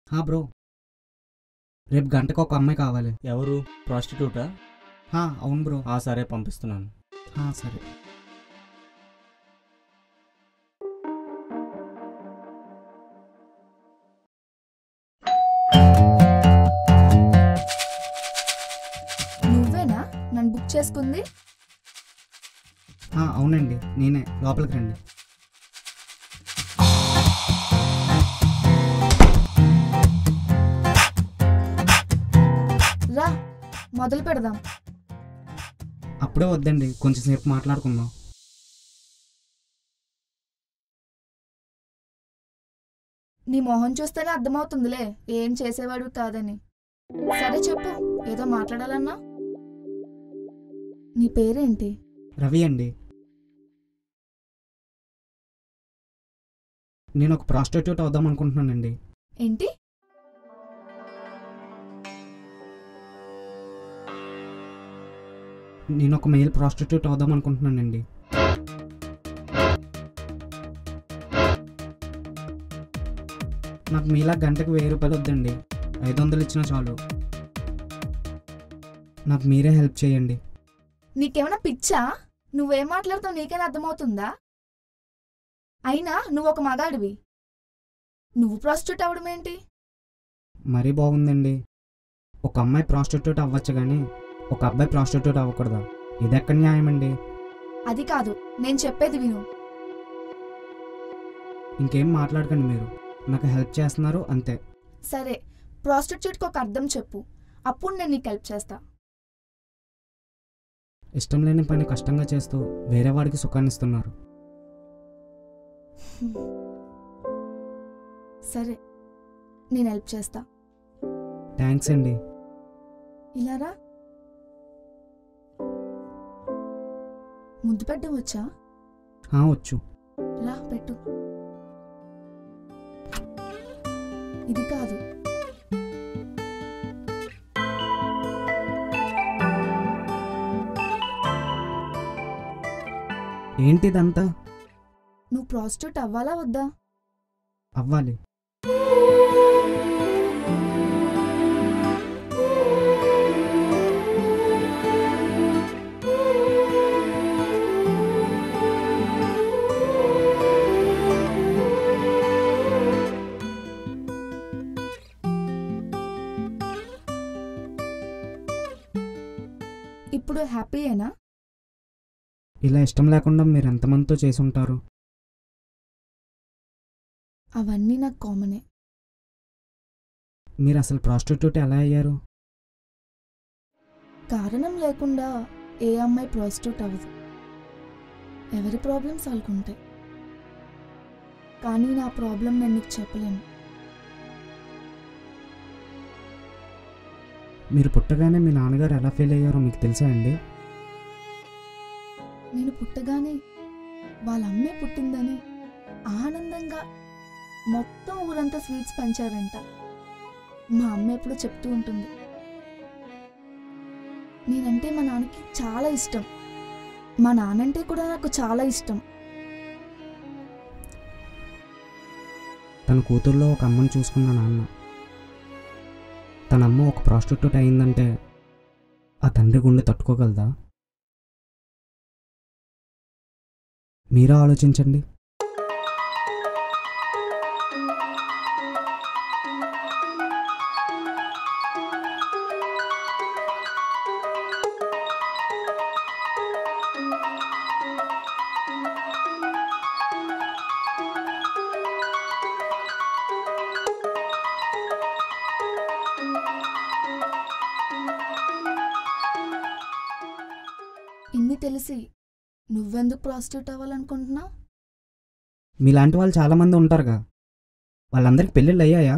హా బ్రో రేపు గంటకు ఒక అమ్మాయి కావాలి ఎవరు ప్రాస్టిట్యూటా హా అవును బ్రో ఆ సరే పంపిస్తున్నాను హా సరే నువ్వేనా నన్ను బుక్ చేసుకుంది హా అవునండి నేనే లోపలికి రండి రా మొదలు పెడదాం అప్పుడే వద్దండి కొంచెంసేపు మాట్లాడుకుందాం నీ మొహం చూస్తేనే అర్థమవుతుందిలే ఏం చేసేవాడు కాదని సరే చెప్పు ఏదో మాట్లాడాలన్నా నీ పేరేంటి రవి అండి నేను ఒక ప్రాస్టిట్యూట్ అవుదాం అనుకుంటున్నానండి ఏంటి నేను ఒక మెయిల్ ప్రాస్టిట్యూట్ అవుదాం అనుకుంటున్నానండి నాకు మీలా గంటకు వెయ్యి రూపాయలు వద్దండి ఐదు వందలు ఇచ్చినా చాలు నాకు మీరే హెల్ప్ చేయండి నీకేమైనా పిచ్చా నువ్వేం మాట్లాడుతావు నీకైనా అర్థమవుతుందా అయినా నువ్వు ఒక మగాడివి నువ్వు ప్రాస్టిట్యూట్ అవడం ఏంటి మరీ బాగుందండి ఒక అమ్మాయి ప్రాస్టిట్యూట్ అవ్వచ్చు కానీ ఒక అబ్బాయి ప్రాస్టిట్యూట్ అవ్వకూడదా ఇది ఎక్కడ న్యాయం అండి అది కాదు నేను చెప్పేది విను ఇంకేం మాట్లాడకండి మీరు నాకు హెల్ప్ చేస్తున్నారు అంతే సరే ప్రాస్టిట్యూట్కి ఒక అర్థం చెప్పు అప్పుడు నేను నీకు హెల్ప్ చేస్తా ఇష్టం లేని పని కష్టంగా చేస్తూ వేరే వాడికి సుఖాన్ని ఇస్తున్నారు సరే నేను హెల్ప్ చేస్తా థ్యాంక్స్ అండి ఇలా రా ముద్దు పెట్టడం వచ్చా ఆ, వచ్చు రా పెట్టు ఇది కాదు ఏంటిదంతా నువ్వు ప్రాస్టిట్యూట్ అవ్వాలా వద్దా అవ్వాలి ఇప్పుడు హ్యాపీయేనా ఇలా ఇష్టం లేకుండా మీరు ఎంతమందితో చేసి ఉంటారు అవన్నీ నాకు కామనే మీరు అసలు ప్రాస్టిట్యూట్ ఎలా అయ్యారు కారణం లేకుండా ఏ అమ్మాయి ప్రాస్టిట్యూట్ అవ్వదు ఎవరి ప్రాబ్లమ్స్ వాళ్ళకుంటాయి కానీ నా ప్రాబ్లం నేను నీకు చెప్పలేను మీరు పుట్టగానే మీ నాన్నగారు ఎలా ఫీల్ అయ్యారో మీకు తెలుసా అండి నేను పుట్టగానే వాళ్ళ అమ్మే పుట్టిందని ఆనందంగా మొత్తం ఊరంతా స్వీట్స్ పంచారంట మా అమ్మ ఎప్పుడు చెప్తూ ఉంటుంది నేనంటే మా నాన్నకి చాలా ఇష్టం మా నాన్నంటే కూడా నాకు చాలా ఇష్టం తన కూతుర్లో ఒక అమ్మని చూసుకున్న నాన్న తన అమ్మ ఒక ప్రాస్టిట్యూట్ అయిందంటే ఆ తండ్రి గుండె తట్టుకోగలదా మీరే ఆలోచించండి ఇన్ని తెలిసి నువ్వెందుకు ప్రాస్టిట్యూట్ అవ్వాలనుకుంటున్నావు మీలాంటి వాళ్ళు చాలామంది ఉంటారుగా వాళ్ళందరికీ పెళ్ళిళ్ళు అయ్యాయా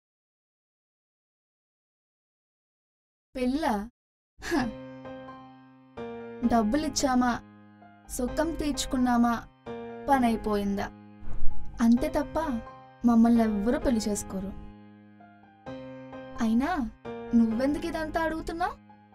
పెళ్ళా హ. డబ్బులు ఇచ్చామా సుఖం తీర్చుకున్నామా పని అయిపోయిందా అంతే తప్ప మమ్మల్ని ఎవ్వరూ పెళ్లి చేసుకోరు అయినా నువ్వెందుకు ఇదంతా అడుగుతున్నావు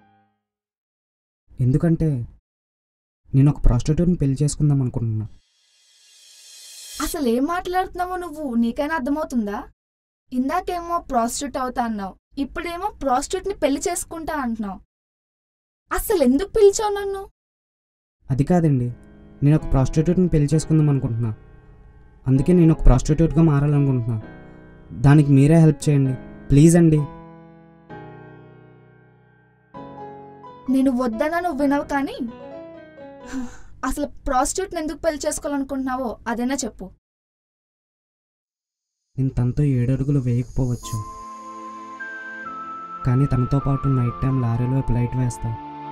ఎందుకంటే నేను ఒక ప్రాస్టిట్యూట్ని పెళ్లి చేసుకుందాం అనుకుంటున్నా అసలు ఏం మాట్లాడుతున్నావో నువ్వు నీకైనా అర్థమవుతుందా ఇందాకేమో ప్రాస్టిట్యూట్ అవుతా అన్నావు ఇప్పుడేమో ప్రాస్టిట్యూట్ని పెళ్లి చేసుకుంటా అంటున్నావు అసలు ఎందుకు పిలిచావు నన్ను అది కాదండి నేను ఒక ప్రాస్టిట్యూట్ని పెళ్లి చేసుకుందాం అనుకుంటున్నా అందుకే నేను ఒక ప్రాస్టిట్యూట్గా మారాలనుకుంటున్నా దానికి మీరే హెల్ప్ చేయండి ప్లీజ్ అండి నేను వద్దనా నువ్వు వినవు కానీ అసలు ప్రాస్టిట్యూట్ని ఎందుకు పెళ్లి చేసుకోవాలనుకుంటున్నావో అదేనా చెప్పు నేను తనతో ఏడు అడుగులు వేయకపోవచ్చు కానీ తనతో పాటు నైట్ టైం లారీలో వైపు లైట్ వేస్తా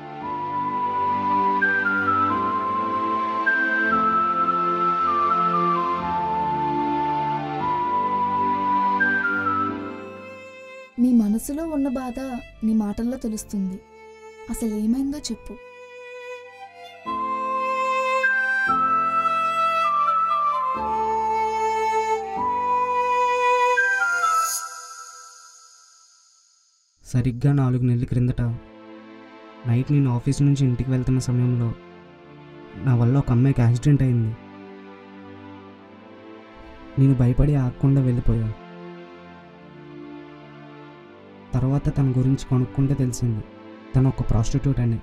నీ మనసులో ఉన్న బాధ నీ మాటల్లో తెలుస్తుంది అసలు ఏమైందో చెప్పు సరిగ్గా నాలుగు నెలల క్రిందట నైట్ నేను ఆఫీస్ నుంచి ఇంటికి వెళ్తున్న సమయంలో నా వల్ల ఒక అమ్మాయికి యాక్సిడెంట్ అయింది నేను భయపడి ఆగకుండా వెళ్ళిపోయా తర్వాత తన గురించి కొనుక్కుంటే తెలిసింది తను ఒక ప్రాస్టిట్యూట్ అని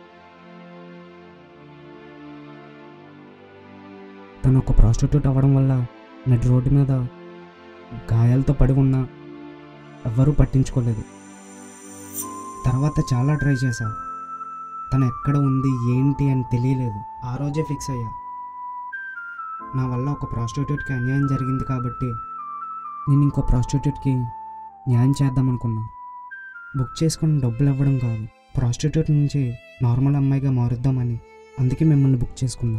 తను ఒక ప్రాస్టిట్యూట్ అవ్వడం వల్ల నడి రోడ్డు మీద గాయాలతో పడి ఉన్నా ఎవ్వరూ పట్టించుకోలేదు తర్వాత చాలా ట్రై చేశా తను ఎక్కడ ఉంది ఏంటి అని తెలియలేదు ఆ రోజే ఫిక్స్ అయ్యా నా వల్ల ఒక ప్రాస్టిట్యూట్కి అన్యాయం జరిగింది కాబట్టి నేను ఇంకో ప్రాస్టిట్యూట్కి న్యాయం చేద్దాం అనుకున్నా బుక్ చేసుకుని డబ్బులు ఇవ్వడం కాదు ప్రాస్టిట్యూట్ నుంచి నార్మల్ అమ్మాయిగా మారుద్దామని అందుకే మిమ్మల్ని బుక్ చేసుకున్నా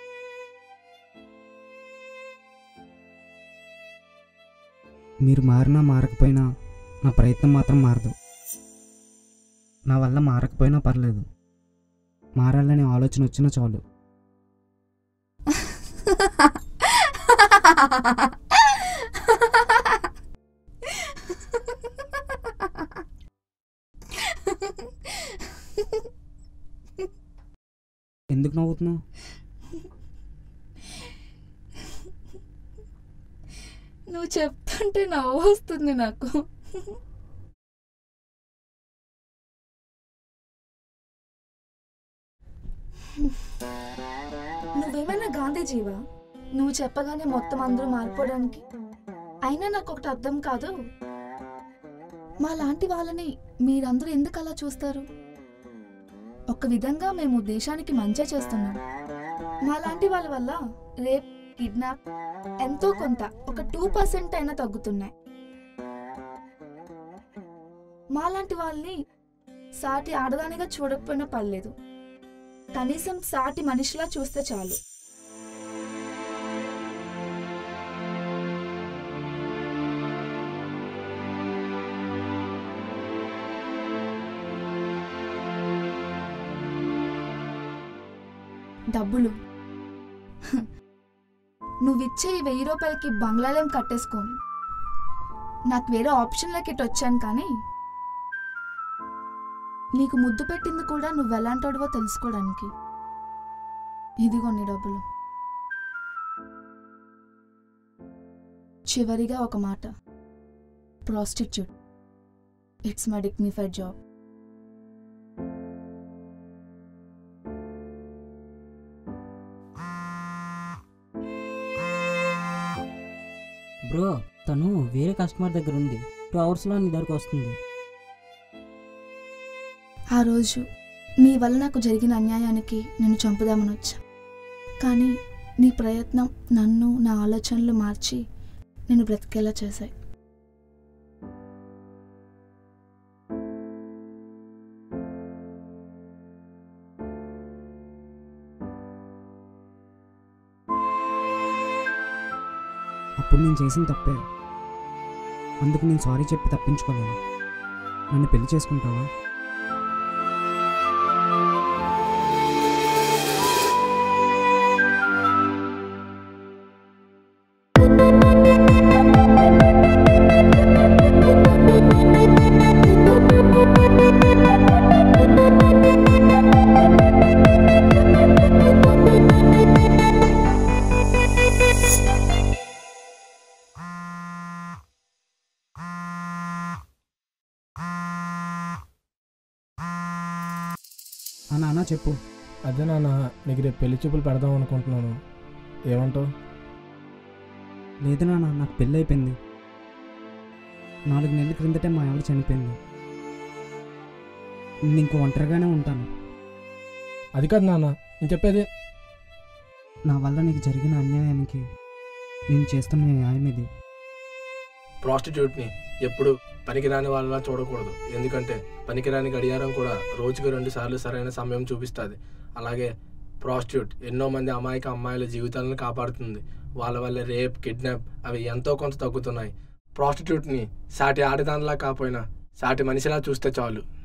మీరు మారినా మారకపోయినా నా ప్రయత్నం మాత్రం మారదు నా వల్ల మారకపోయినా పర్లేదు మారాలనే ఆలోచన వచ్చినా చాలు ఎందుకు నవ్వుతున్నావు నువ్వు చెప్తుంటే నవ్వు వస్తుంది నాకు నువ్వేమైనా గాంధీజీవా నువ్వు చెప్పగానే మొత్తం అందరూ మారిపోవడానికి అయినా నాకు ఒకటి అర్థం కాదు మా లాంటి వాళ్ళని మీరందరూ ఎందుకు అలా చూస్తారు ఒక విధంగా మేము దేశానికి మంచి చేస్తున్నాం మా లాంటి వాళ్ళ వల్ల రేప్ కిడ్నాప్ ఎంతో కొంత ఒక టూ పర్సెంట్ అయినా తగ్గుతున్నాయి మాలాంటి వాళ్ళని సాటి ఆడదానిగా చూడకపోయినా పర్లేదు కనీసం సాటి మనిషిలా చూస్తే చాలు డబ్బులు నువ్విచ్చే ఈ వెయ్యి రూపాయలకి బంగ్లాలేం కట్టేసుకోను నాకు వేరే ఆప్షన్లకి ఇటు వచ్చాను కానీ నీకు ముద్దు పెట్టింది కూడా నువ్వు ఎలాంటోడివో తెలుసుకోవడానికి ఇదిగో నీ డబ్బులు చివరిగా ఒక మాట prostitute it's my dignified job bro తను వేరే కస్టమర్ దగ్గర ఉంది టూ అవర్స్లో నీ దగ్గరకు వస్తుంది ఆ రోజు నీ వల్ల నాకు జరిగిన అన్యాయానికి నేను చంపుదామని వచ్చా కానీ నీ ప్రయత్నం నన్ను నా ఆలోచనలు మార్చి నేను బ్రతికేలా చేశాయి అప్పుడు నేను చేసిన తప్పే అందుకు నేను సారీ చెప్పి తప్పించుకోలేను నన్ను పెళ్లి చేసుకుంటావా ఆ నాన్న చెప్పు అదే నాన్న నీకు రేపు పెళ్లి చూపులు పెడదాం అనుకుంటున్నాను ఏమంటావు లేదు నాన్న నాకు పెళ్ళి అయిపోయింది నాలుగు నెలల క్రిందటే మా ఆవిడ చనిపోయింది నేను ఇంకో ఒంటరిగానే ఉంటాను అది కాదు నాన్న నేను చెప్పేది నా వల్ల నీకు జరిగిన అన్యాయానికి నేను చేస్తున్న న్యాయం ఇది ప్రాస్టిట్యూట్ని ఎప్పుడు పనికిరాని వాళ్ళలా చూడకూడదు ఎందుకంటే పనికిరాని గడియారం కూడా రోజుకి రెండు సార్లు సరైన సమయం చూపిస్తుంది అలాగే ప్రాస్టిట్యూట్ ఎన్నో మంది అమాయక అమ్మాయిల జీవితాలను కాపాడుతుంది వాళ్ళ వల్ల రేప్ కిడ్నాప్ అవి ఎంతో కొంత తగ్గుతున్నాయి ప్రాస్టిట్యూట్ని సాటి ఆడదానిలా కాపోయినా సాటి మనిషిలా చూస్తే చాలు